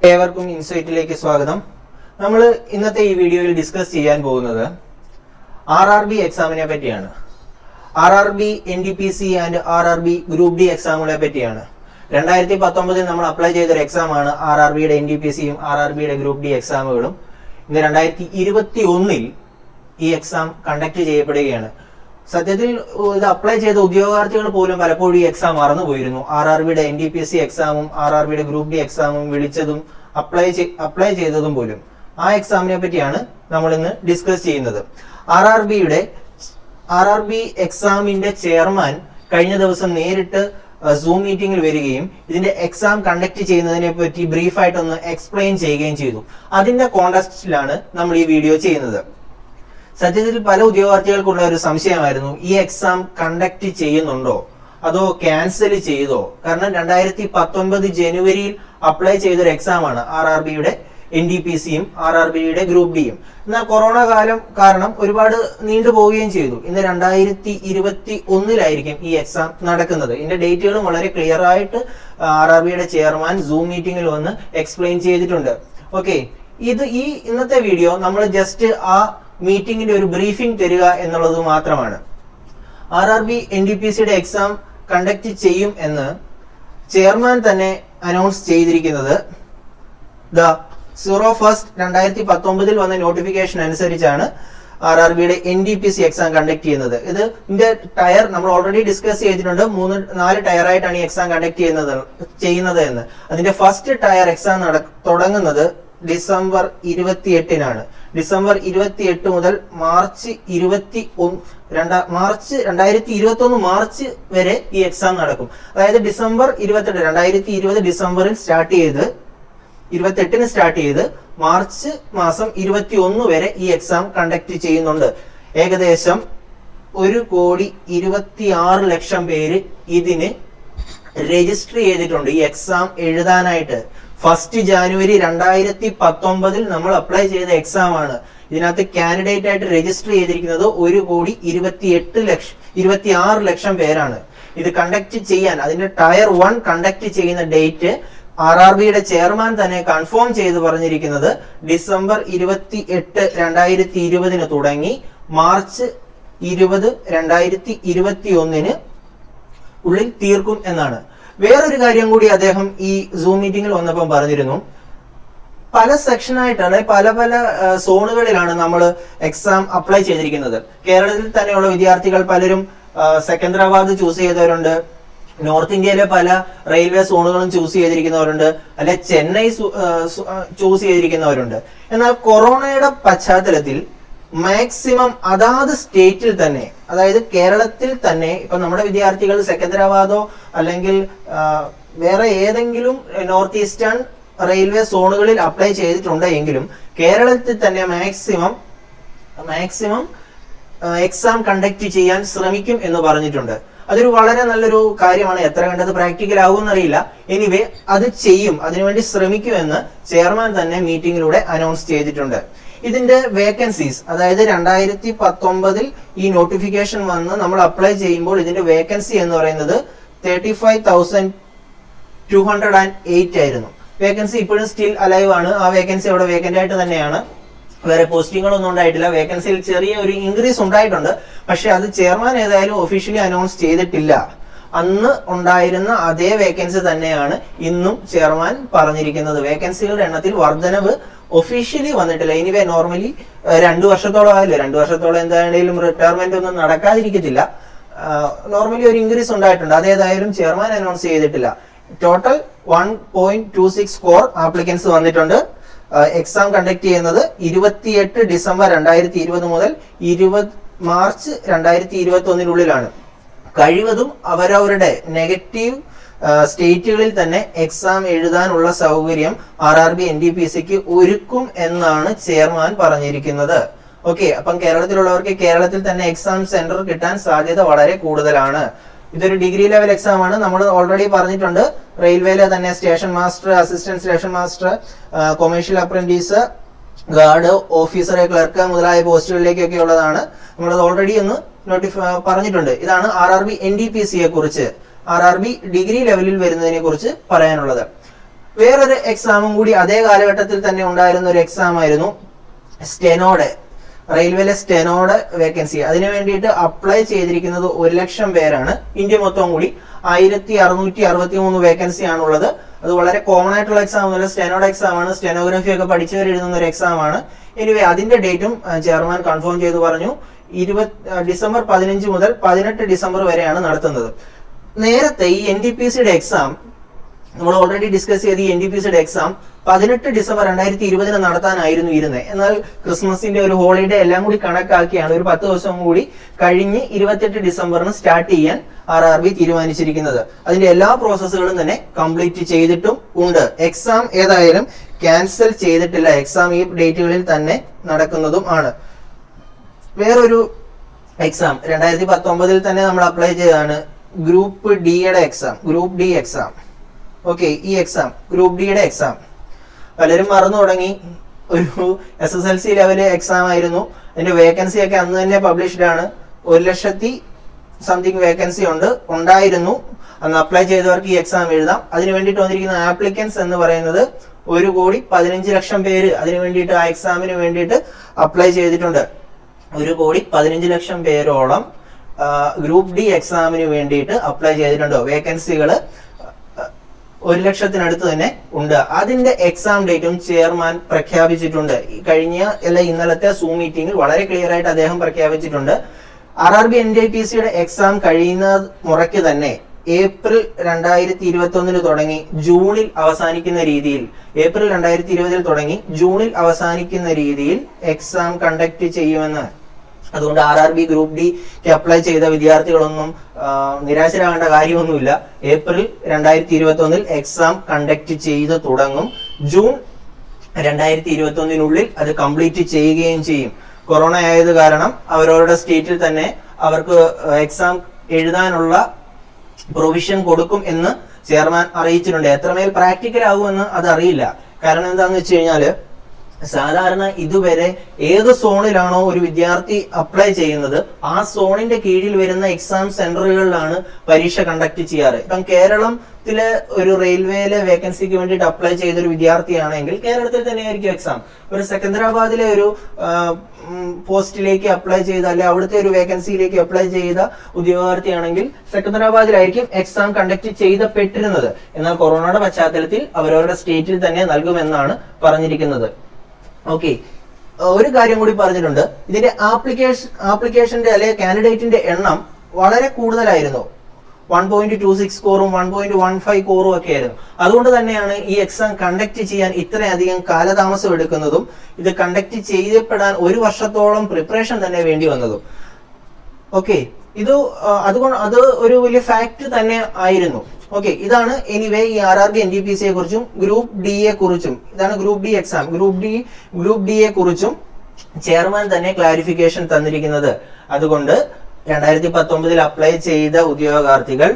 ഏവർക്കും ഇൻസൈറ്റിലേക്ക് സ്വാഗതം നമ്മൾ ഇന്നത്തെ ഈ വീഡിയോയിൽ ഡിസ്കസ് ചെയ്യാൻ പോകുന്നത് ആർ ആർ ബി എക്സാമിനെ പറ്റിയാണ് R R B N D P C and R R B group D എക്സാമുകളെ പറ്റിയാണ് രണ്ടായിരത്തി പത്തൊമ്പതിൽ നമ്മൾ അപ്ലൈ ചെയ്തൊരു എക്സാമാണ് ആർ ആർ ബിയുടെ എൻ ഡി പി സിയും ആർ ആർ ബിയുടെ ഗ്രൂപ്പ് ഡി എക്സാമുകളും ഇന്ന് രണ്ടായിരത്തി ഇരുപത്തി ഒന്നിൽ ഈ എക്സാം കണ്ടക്ട് ചെയ്യപ്പെടുകയാണ് സത്യത്തിൽ ഇത് അപ്ലൈ ചെയ്ത ഉദ്യോഗാർത്ഥികൾ പോലും പലപ്പോഴും ഈ എക്സാം മറന്നുപോയിരുന്നു ആർ ആർ ബിയുടെ N D P S C എക്സാമും ആർ ആർ ബിയുടെ ഗ്രൂപ്പ് ഡി എക്സാമും വിളിച്ചതും അപ്ലൈ അപ്ലൈ ചെയ്തതും പോലും ആ എക്സാമിനെ പറ്റിയാണ് നമ്മൾ ഇന്ന് ഡിസ്കസ് ചെയ്യുന്നത് ആർ ആർ ബിയുടെ ആർ ആർ ബി എക്സാമിന്റെ ചെയർമാൻ കഴിഞ്ഞ ദിവസം നേരിട്ട് സൂം മീറ്റിംഗിൽ വരികയും ഇതിന്റെ എക്സാം കണ്ടക്ട് ചെയ്യുന്നതിനെ പറ്റി ബ്രീഫായിട്ടൊന്ന് എക്സ്പ്ലെയിൻ ചെയ്യുകയും ചെയ്തു അതിന്റെ കോണ്ടസ്റ്റിലാണ് നമ്മൾ ഈ വീഡിയോ ചെയ്യുന്നത് സത്യത്തിൽ പല ഉദ്യോഗാർത്ഥികൾക്കുള്ള ഒരു സംശയമായിരുന്നു ഈ എക്സാം കണ്ടക്ട് ചെയ്യുന്നുണ്ടോ അതോ ക്യാൻസൽ ചെയ്തോ കാരണം രണ്ടായിരത്തി പത്തൊൻപത് ജനുവരിയിൽ അപ്ലൈ ചെയ്തൊരു എക്സാമാണ് ആർ ആർ ബിയുടെ എൻ ഡി പി സിയും ആർ ആർ ബിയുടെ ഗ്രൂപ്പ് ഡിയും എന്നാൽ കൊറോണ കാലം കാരണം ഒരുപാട് നീണ്ടുപോവുകയും ചെയ്തു ഇന്ന് രണ്ടായിരത്തി ഇരുപത്തി ഒന്നിലായിരിക്കും ഈ എക്സാം നടക്കുന്നത് ഇതിന്റെ ഡേറ്റുകളും വളരെ ക്ലിയർ ആയിട്ട് ആർ ആർ ബിയുടെ ചെയർമാൻ സൂം മീറ്റിംഗിൽ വന്ന് എക്സ്പ്ലെയിൻ ചെയ്തിട്ടുണ്ട് ഓക്കെ ഇത് ഈ ഇന്നത്തെ വീഡിയോ നമ്മൾ ജസ്റ്റ് ആ മീറ്റിംഗിന്റെ ഒരു ബ്രീഫിംഗ് തരിക എന്നുള്ളത് മാത്രമാണ് R R B N D P സിയുടെ എക്സാം കണ്ടക്ട് ചെയ്യും എന്ന് ചെയർമാൻ തന്നെ അനൗൺസ് ചെയ്തിരിക്കുന്നത് ദ സീറോ ഫസ്റ്റ് രണ്ടായിരത്തി പത്തൊമ്പതിൽ വന്ന നോട്ടിഫിക്കേഷൻ അനുസരിച്ചാണ് ആർ ആർ ബിയുടെ N D P C exam conduct ചെയ്യുന്നത് ഇത് ഇതിന്റെ ടയർ നമ്മൾ ഓൾറെഡി ഡിസ്കസ് ചെയ്തിട്ടുണ്ട് മൂന്ന് നാല് ടയർ ആയിട്ടാണ് ഈ എക്സാം കണ്ടക്ട് ചെയ്യുന്നത് ചെയ്യുന്നത് എന്ന് അതിന്റെ ഫസ്റ്റ് ടയർ എക്സാം നട തുടങ്ങുന്നത് ഡിസംബർ ഇരുപത്തി എട്ടിനാണ് ഡിസംബർ ഇരുപത്തി എട്ട് മുതൽ മാർച്ച് ഇരുപത്തി ഒന്ന് രണ്ടാ മാർച്ച് രണ്ടായിരത്തി ഇരുപത്തി ഒന്ന് മാർച്ച് വരെ ഈ എക്സാം നടക്കും അതായത് ഡിസംബർ ഇരുപത്തെട്ട് രണ്ടായിരത്തി ഇരുപത് ഡിസംബറിൽ സ്റ്റാർട്ട് ചെയ്ത് ഇരുപത്തെട്ടിന് സ്റ്റാർട്ട് ചെയ്ത് മാർച്ച് മാസം ഇരുപത്തി ഒന്ന് വരെ ഈ എക്സാം കണ്ടക്ട് ചെയ്യുന്നുണ്ട് ഏകദേശം ഒരു കോടി ഇരുപത്തി ആറ് ലക്ഷം പേര് ഇതിന് രജിസ്റ്റർ ചെയ്തിട്ടുണ്ട് ഈ എക്സാം എഴുതാനായിട്ട് ഫസ്റ്റ് ജാനുവരി രണ്ടായിരത്തി പത്തൊമ്പതിൽ നമ്മൾ അപ്ലൈ ചെയ്ത എക്സാം ആണ് ഇതിനകത്ത് കാൻഡിഡേറ്റ് ആയിട്ട് രജിസ്റ്റർ ചെയ്തിരിക്കുന്നത് ഒരു കോടി ഇരുപത്തി എട്ട് ലക്ഷം ഇരുപത്തി ആറ് ലക്ഷം പേരാണ് ഇത് കണ്ടക്ട് ചെയ്യാൻ അതിന്റെ ടയർ വൺ കണ്ടക്ട് ചെയ്യുന്ന ഡേറ്റ് ആർ ആർ ബിയുടെ ചെയർമാൻ തന്നെ കൺഫേം ചെയ്ത് പറഞ്ഞിരിക്കുന്നത് ഡിസംബർ ഇരുപത്തി എട്ട് രണ്ടായിരത്തി ഇരുപതിന് തുടങ്ങി മാർച്ച് ഇരുപത് രണ്ടായിരത്തി ഇരുപത്തി ഒന്നിന് ഉള്ളിൽ തീർക്കും എന്നാണ് വേറൊരു കാര്യം കൂടി അദ്ദേഹം ഈ സൂം മീറ്റിംഗിൽ വന്നപ്പോൾ പറഞ്ഞിരുന്നു പല സെക്ഷനായിട്ടാണ് പല പല ആ, സോണുകളിലാണ് നമ്മൾ എക്സാം അപ്ലൈ ചെയ്തിരിക്കുന്നത് കേരളത്തിൽ തന്നെയുള്ള വിദ്യാർത്ഥികൾ പലരും ആ, സെക്കന്ദരാബാദ് ചൂസ് ചെയ്തവരുണ്ട് നോർത്ത് ഇന്ത്യയിലെ പല റെയിൽവേ സോണുകളും ചൂസ് ചെയ്തിരിക്കുന്നവരുണ്ട് അല്ലെ ചെന്നൈ ചൂസ് ചെയ്തിരിക്കുന്നവരുണ്ട് എന്നാൽ കൊറോണയുടെ പശ്ചാത്തലത്തിൽ മാക്സിമം അതാത് സ്റ്റേറ്റിൽ തന്നെ അതായത് കേരളത്തിൽ തന്നെ ഇപ്പൊ നമ്മുടെ വിദ്യാർത്ഥികൾ സെക്കന്ദരാബാദോ അല്ലെങ്കിൽ ആ, വേറെ ഏതെങ്കിലും നോർത്ത് ഈസ്റ്റേൺ റെയിൽവേ സോണുകളിൽ അപ്ലൈ ചെയ്തിട്ടുണ്ട് എങ്കിലും കേരളത്തിൽ തന്നെ മാക്സിമം മാക്സിമം എക്സാം കണ്ടക്ട് ചെയ്യാൻ ശ്രമിക്കും എന്ന് പറഞ്ഞിട്ടുണ്ട് അതൊരു വളരെ നല്ലൊരു കാര്യമാണ് എത്ര കണ്ടത് പ്രാക്ടിക്കൽ ആവുമെന്നറിയില്ല എനിവേ അത് ചെയ്യും അതിനുവേണ്ടി ശ്രമിക്കുമെന്ന് ചെയർമാൻ തന്നെ മീറ്റിംഗിലൂടെ അനൗൺസ് ചെയ്തിട്ടുണ്ട് ഇതിന്റെ വേക്കൻസീസ് അതായത് രണ്ടായിരത്തി പത്തൊമ്പതിൽ ഈ നോട്ടിഫിക്കേഷൻ വന്ന് നമ്മൾ അപ്ലൈ ചെയ്യുമ്പോൾ ഇതിന്റെ വേക്കൻസി എന്ന് പറയുന്നത് thirty five thousand two hundred and eight ആയിരുന്നു വേക്കൻസി ഇപ്പോഴും സ്റ്റിൽ അലൈവ് ആണ് ആ വേക്കൻസി അവിടെ വേക്കന്റ് ആയിട്ട് തന്നെയാണ് വേറെ പോസ്റ്റിങ്ങുകളൊന്നും ഉണ്ടായിട്ടില്ല വേക്കൻസിയിൽ ചെറിയ ഒരു ഇൻക്രീസ് ഉണ്ടായിട്ടുണ്ട് പക്ഷെ അത് ചെയർമാൻ ഏതായാലും ഒഫീഷ്യലി അനൗൺസ് ചെയ്തിട്ടില്ല അന്ന് ഉണ്ടായിരുന്ന അതേ വേക്കൻസി തന്നെയാണ് ഇന്നും ചെയർമാൻ പറഞ്ഞിരിക്കുന്നത് വേക്കൻസികളുടെ എണ്ണത്തിൽ വർധനവ് ഒഫീഷ്യലി വന്നിട്ടില്ല എനിവേ നോർമലി രണ്ടു വർഷത്തോളം ആയല്ലോ രണ്ടു വർഷത്തോളം എന്തായാലും റിട്ടയർമെന്റ് ഒന്നും നടക്കാതിരിക്കത്തില്ല നോർമലി ഒരു ഇൻക്രീസ് ഉണ്ടായിട്ടുണ്ട് അതേതായാലും ചെയർമാൻ അനൗൺസ് ചെയ്തിട്ടില്ല total one point two six four applicants വന്നിട്ടുണ്ട് എക്സാം കണ്ടക്ട് ചെയ്യുന്നത് ഇരുപത്തിയെട്ട് ഡിസംബർ രണ്ടായിരത്തി ഇരുപത് മുതൽ ഇരുപത് മാർച്ച് രണ്ടായിരത്തി ഇരുപത്തി ഒന്നിനുള്ളിലാണ് കഴിവതും അവരവരുടെ നെഗറ്റീവ് സ്റ്റേറ്റുകളിൽ തന്നെ എക്സാം എഴുതാനുള്ള സൗകര്യം R R B N D P സിക്ക് ഒരുക്കും എന്നാണ് ചെയർമാൻ പറഞ്ഞിരിക്കുന്നത് ഓക്കെ അപ്പം കേരളത്തിലുള്ളവർക്ക് കേരളത്തിൽ തന്നെ എക്സാം സെന്റർ കിട്ടാൻ സാധ്യത വളരെ കൂടുതലാണ് ഇതൊരു ഡിഗ്രി ലെവൽ എക്സാം ആണ് നമ്മൾ ഓൾറെഡി പറഞ്ഞിട്ടുണ്ട് റെയിൽവേയിലെ തന്നെ station master assistant station master commercial apprentice guard ഓഫീസറെ ക്ലർക്ക് മുതലായ പോസ്റ്റുകളിലേക്കൊക്കെ ഉള്ളതാണ് നമ്മളത് ഓൾറെഡി ഒന്ന് നോട്ടിഫൈ പറഞ്ഞിട്ടുണ്ട് ഇതാണ് R R B N D P സിയെ കുറിച്ച് ആർ ആർ ബി ഡിഗ്രി ലെവലിൽ വരുന്നതിനെ കുറിച്ച് പറയാനുള്ളത് വേറൊരു എക്സാമും കൂടി അതേ കാലഘട്ടത്തിൽ തന്നെ ഉണ്ടായിരുന്ന ഒരു എക്സാം ആയിരുന്നു സ്റ്റെനോഡ് റെയിൽവേയിലെ സ്റ്റെനോഡ് വേക്കൻസി അതിനു വേണ്ടിയിട്ട് അപ്ലൈ ചെയ്തിരിക്കുന്നത് ഒരു ലക്ഷം പേരാണ് ഇന്ത്യ മൊത്തം കൂടി ആയിരത്തി അറുന്നൂറ്റി അറുപത്തി മൂന്ന് വേക്കൻസി ആണുള്ളത് അത് വളരെ കോമൺ ആയിട്ടുള്ള എക്സാം ഒന്നുമല്ല സ്റ്റെനോഡ് എക്സാം ആണ് സ്റ്റെനോഗ്രഫി ഒക്കെ പഠിച്ചവർ എഴുതുന്ന ഒരു എക്സാം ആണ് എനിവേ അതിന്റെ ഡേറ്റും ചെയർമാൻ കൺഫേം ചെയ്തു പറഞ്ഞു ഇരുപത് ഡിസംബർ പതിനഞ്ച് മുതൽ പതിനെട്ട് ഡിസംബർ വരെയാണ് നടത്തുന്നത് നേരത്തെ ഈ എൻ ഡി പി സിയുടെ എക്സാം നമ്മൾ ഓൾറെഡി ഡിസ്കസ് ചെയ്ത ഈ എൻ ഡി പി സിയുടെ എക്സാം പതിനെട്ട് ഡിസംബർ രണ്ടായിരത്തി ഇരുപതിന് നടത്താനായിരുന്നു ഇരുന്നത് എന്നാൽ ക്രിസ്മസിന്റെ ഒരു ഹോളിഡേ എല്ലാം കൂടി കണക്കാക്കിയാണ് ഒരു പത്ത് ദിവസം കൂടി കഴിഞ്ഞ് ഇരുപത്തെട്ട് ഡിസംബറിന് സ്റ്റാർട്ട് ചെയ്യാൻ ആർ ആർ ബി തീരുമാനിച്ചിരിക്കുന്നത് അതിന്റെ എല്ലാ പ്രോസസ്സുകളും തന്നെ കംപ്ലീറ്റ് ചെയ്തിട്ടും ഉണ്ട് എക്സാം ഏതായാലും ക്യാൻസൽ ചെയ്തിട്ടില്ല എക്സാം ഈ ഡേറ്റുകളിൽ തന്നെ നടക്കുന്നതും ആണ് വേറൊരു എക്സാം രണ്ടായിരത്തി പത്തൊമ്പതിൽ തന്നെ നമ്മൾ അപ്ലൈ ചെയ്തതാണ് ഗ്രൂപ്പ് ഡിയുടെ exam group D exam okay ഈ എക്സാം ഗ്രൂപ്പ് ഡിയുടെ എക്സാം പലരും മറന്നു തുടങ്ങി ഒരു S S L C level exam ആയിരുന്നു അതിന്റെ വേക്കൻസി ഒക്കെ അന്ന് തന്നെ പബ്ലിഷ്ഡ് ആണ് ഒരു ലക്ഷത്തി സംതിങ് വേക്കൻസി ഉണ്ട് ഉണ്ടായിരുന്നു അന്ന് അപ്ലൈ ചെയ്തവർക്ക് ഈ എക്സാം എഴുതാം അതിന് വേണ്ടിയിട്ട് വന്നിരിക്കുന്ന ആപ്ലിക്കൻസ് എന്ന് പറയുന്നത് ഒരു കോടി പതിനഞ്ച് ലക്ഷം പേര് അതിന് വേണ്ടിയിട്ട് ആ എക്സാമിന് വേണ്ടിയിട്ട് അപ്ലൈ ചെയ്തിട്ടുണ്ട് ഒരു കോടി പതിനഞ്ച് ലക്ഷം പേരോളം ഗ്രൂപ്പ് ഡി എക്സാമിന് വേണ്ടിയിട്ട് അപ്ലൈ ചെയ്തിട്ടുണ്ട് വേക്കൻസികൾ ഒരു ലക്ഷത്തിനടുത്ത് തന്നെ ഉണ്ട് അതിന്റെ എക്സാം ഡേറ്റും ചെയർമാൻ പ്രഖ്യാപിച്ചിട്ടുണ്ട് ഈ കഴിഞ്ഞ അല്ല ഇന്നലത്തെ സൂം മീറ്റിംഗിൽ വളരെ ക്ലിയർ ആയിട്ട് അദ്ദേഹം പ്രഖ്യാപിച്ചിട്ടുണ്ട് R R B N D P സിയുടെ എക്സാം കഴിയുന്ന മുറയ്ക്ക് തന്നെ ഏപ്രിൽ രണ്ടായിരത്തി ഇരുപത്തി ഒന്നിന് തുടങ്ങി ജൂണിൽ അവസാനിക്കുന്ന രീതിയിൽ ഏപ്രിൽ രണ്ടായിരത്തി ഇരുപതിൽ തുടങ്ങി ജൂണിൽ അവസാനിക്കുന്ന രീതിയിൽ എക്സാം കണ്ടക്ട് ചെയ്യുമെന്ന് അതുകൊണ്ട് ആർ ആർ ബി ഗ്രൂപ്പ് ഡിക്ക് അപ്ലൈ ചെയ്ത വിദ്യാർത്ഥികളൊന്നും ആ, നിരാശരാകേണ്ട കാര്യമൊന്നുമില്ല ഏപ്രിൽ രണ്ടായിരത്തി ഇരുപത്തി ഒന്നിൽ എക്സാം കണ്ടക്ട് ചെയ്ത് തുടങ്ങും ജൂൺ രണ്ടായിരത്തി ഇരുപത്തി ഒന്നിനുള്ളിൽ അത് കംപ്ലീറ്റ് ചെയ്യുകയും ചെയ്യും കൊറോണ ആയത് കാരണം അവരവരുടെ സ്റ്റേറ്റിൽ തന്നെ അവർക്ക് എക്സാം എഴുതാനുള്ള പ്രൊവിഷൻ കൊടുക്കും എന്ന് ചെയർമാൻ അറിയിച്ചിട്ടുണ്ട് എത്രമേൽ പ്രാക്ടിക്കൽ ആകുമെന്ന് അത് അറിയില്ല കാരണം എന്താണെന്ന് വെച്ച് കഴിഞ്ഞാല് സാധാരണ ഇതുവരെ ഏത് സോണിലാണോ ഒരു വിദ്യാർത്ഥി അപ്ലൈ ചെയ്യുന്നത് ആ സോണിന്റെ കീഴിൽ വരുന്ന എക്സാം സെന്ററുകളിലാണ് പരീക്ഷ കണ്ടക്ട് ചെയ്യാറ് ഇപ്പം കേരളത്തിലെ ഒരു റെയിൽവേയിലെ വേക്കൻസിക്ക് വേണ്ടിയിട്ട് അപ്ലൈ ചെയ്ത ഒരു വിദ്യാർത്ഥിയാണെങ്കിൽ കേരളത്തിൽ തന്നെയായിരിക്കും എക്സാം ഒരു സെക്കന്ദരാബാദിലെ ഒരു ആ, ഉം, പോസ്റ്റിലേക്ക് അപ്ലൈ ചെയ്ത അല്ലെ അവിടുത്തെ ഒരു വേക്കൻസിയിലേക്ക് അപ്ലൈ ചെയ്ത ഉദ്യോഗാർത്ഥിയാണെങ്കിൽ സെക്കന്ദരാബാദിലായിരിക്കും എക്സാം കണ്ടക്ട് ചെയ്തപ്പെട്ടിരുന്നത് എന്നാൽ കൊറോണയുടെ പശ്ചാത്തലത്തിൽ അവരവരുടെ സ്റ്റേറ്റിൽ തന്നെ നൽകുമെന്നാണ് പറഞ്ഞിരിക്കുന്നത് ഓക്കെ ഒരു കാര്യം കൂടി പറഞ്ഞിട്ടുണ്ട് ഇതിന്റെ ആപ്ലിക്കേഷൻ ആപ്ലിക്കേഷന്റെ അല്ലെങ്കിൽ കാൻഡിഡേറ്റിന്റെ എണ്ണം വളരെ കൂടുതലായിരുന്നു വൺ പോയിന്റ് ടു സിക്സ് കോറും വൺ പോയിന്റ് വൺ ഫൈവ് കോറും ഒക്കെ ആയിരുന്നു അതുകൊണ്ട് തന്നെയാണ് ഈ എക്സാം കണ്ടക്ട് ചെയ്യാൻ ഇത്രയധികം കാലതാമസം എടുക്കുന്നതും ഇത് കണ്ടക്ട് ചെയ്യപ്പെടാൻ ഒരു വർഷത്തോളം പ്രിപ്പറേഷൻ തന്നെ വേണ്ടി വന്നതും ഓക്കെ ഇത് ആ, അതുകൊണ്ട് അത് ഒരു വലിയ ഫാക്ട് തന്നെ ആയിരുന്നു ഓക്കെ ഇതാണ് എനിവേ ഈ R R B N D P സിയെ കുറിച്ചും ഗ്രൂപ്പ് ഡിയെ കുറിച്ചും ഇതാണ് group D exam group D group ഡിയെ കുറിച്ചും ചെയർമാൻ തന്നെ ക്ലാരിഫിക്കേഷൻ തന്നിരിക്കുന്നത് അതുകൊണ്ട് രണ്ടായിരത്തി പത്തൊമ്പതിൽ അപ്ലൈ ചെയ്ത ഉദ്യോഗാർത്ഥികൾ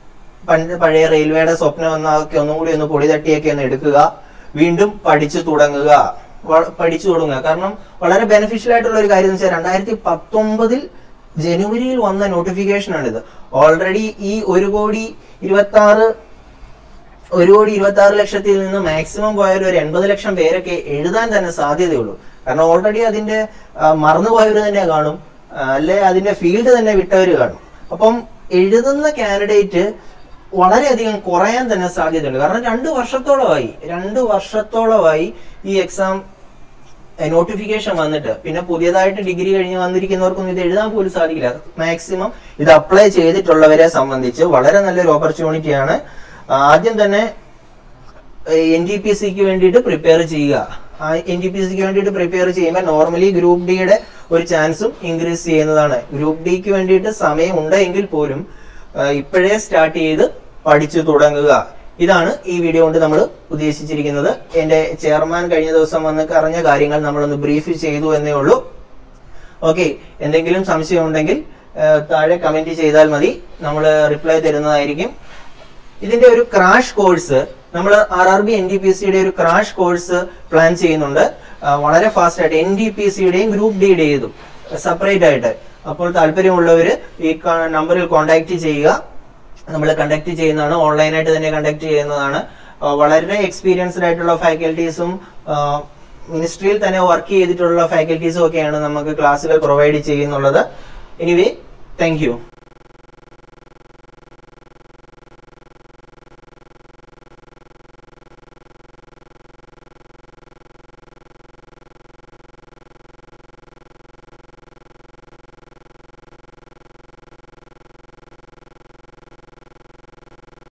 പണ്ട് പഴയ റെയിൽവേയുടെ സ്വപ്നം എന്നൊക്കെ ഒന്നും കൂടി ഒന്ന് പൊടി തട്ടിയൊക്കെ ഒന്ന് എടുക്കുക വീണ്ടും പഠിച്ചു തുടങ്ങുക വ- പഠിച്ചു തുടങ്ങുക കാരണം വളരെ ബെനിഫിഷ്യൽ ആയിട്ടുള്ള ഒരു കാര്യം എന്ന് വെച്ചാൽ രണ്ടായിരത്തി പത്തൊമ്പതിൽ ജനുവരിയിൽ വന്ന നോട്ടിഫിക്കേഷൻ ആണിത് ഓൾറെഡി ഈ ഒരു കോടി ഇരുപത്തി ആറ് ഒരു കോടി ഇരുപത്തി ആറ് ലക്ഷത്തിൽ നിന്ന് മാക്സിമം പോയാൽ ഒരു എൺപത് ലക്ഷം പേരൊക്കെ എഴുതാൻ തന്നെ സാധ്യതയുള്ളൂ കാരണം ഓൾറെഡി അതിന്റെ ആ, മറന്നുപോയവർ തന്നെ കാണും ആ, അല്ലെ അതിന്റെ ഫീൽഡ് തന്നെ വിട്ടവർ കാണും അപ്പം എഴുതുന്ന കാൻഡിഡേറ്റ് വളരെയധികം കുറയാൻ തന്നെ സാധ്യതയുണ്ട് കാരണം രണ്ട് വർഷത്തോളമായി രണ്ട് വർഷത്തോളമായി ഈ എക്സാം നോട്ടിഫിക്കേഷൻ വന്നിട്ട് പിന്നെ പുതിയതായിട്ട് ഡിഗ്രി കഴിഞ്ഞ് വന്നിരിക്കുന്നവർക്കൊന്നും ഇത് എഴുതാൻ പോലും സാധിക്കില്ല മാക്സിമം ഇത് അപ്ലൈ ചെയ്തിട്ടുള്ളവരെ സംബന്ധിച്ച് വളരെ നല്ലൊരു ഓപ്പർച്യൂണിറ്റിയാണ് ആദ്യം തന്നെ എൻ ഡി പി സിക്ക് വേണ്ടിയിട്ട് പ്രിപ്പയർ ചെയ്യുക ആ എൻ ഡി പി സിക്ക് വേണ്ടിയിട്ട് പ്രിപ്പയർ ചെയ്യുമ്പോൾ നോർമലി ഗ്രൂപ്പ് ഡിയുടെ ഒരു ചാൻസും ഇൻക്രീസ് ചെയ്യുന്നതാണ് ഗ്രൂപ്പ് ഡിക്ക് വേണ്ടിയിട്ട് സമയം ഉണ്ടെങ്കിൽ പോലും ആ, ഇപ്പോഴേ സ്റ്റാർട്ട് ചെയ്ത് പഠിച്ചു തുടങ്ങുക ഇതാണ് ഈ വീഡിയോ കൊണ്ട് നമ്മൾ ഉദ്ദേശിച്ചിരിക്കുന്നത് എന്റെ ചെയർമാൻ കഴിഞ്ഞ ദിവസം വന്ന് പറഞ്ഞ കാര്യങ്ങൾ നമ്മളൊന്ന് ബ്രീഫ് ചെയ്തു എന്നേ ഉള്ളൂ ഓക്കെ എന്തെങ്കിലും സംശയം ഉണ്ടെങ്കിൽ ആ, താഴെ കമന്റ് ചെയ്താൽ മതി നമ്മൾ റിപ്ലൈ തരുന്നതായിരിക്കും ഇതിന്റെ ഒരു ക്രാഷ് കോഴ്സ് നമ്മൾ R R B N D P സിയുടെ ഒരു ക്രാഷ് കോഴ്സ് പ്ലാൻ ചെയ്യുന്നുണ്ട് ആ, വളരെ ഫാസ്റ്റ് ആയിട്ട് എൻ ഡി പി സിയുടെയും ഗ്രൂപ്പ് ഡിയുടേതും സെപ്പറേറ്റ് ആയിട്ട് അപ്പോൾ താല്പര്യമുള്ളവർ ഈ നമ്പറിൽ കോൺടാക്ട് ചെയ്യുക നമ്മൾ കണ്ടക്ട് ചെയ്യുന്നതാണ് ഓൺലൈനായിട്ട് തന്നെ കണ്ടക്ട് ചെയ്യുന്നതാണ് വളരെ എക്സ്പീരിയൻസ്ഡ് ആയിട്ടുള്ള ഫാക്കൽറ്റീസും മിനിസ്ട്രിയിൽ തന്നെ വർക്ക് ചെയ്തിട്ടുള്ള ഫാക്കൽറ്റീസും ഒക്കെയാണ് നമുക്ക് ക്ലാസ്സുകൾ പ്രൊവൈഡ് ചെയ്യുന്നുള്ളത് എനിവേ താങ്ക് യു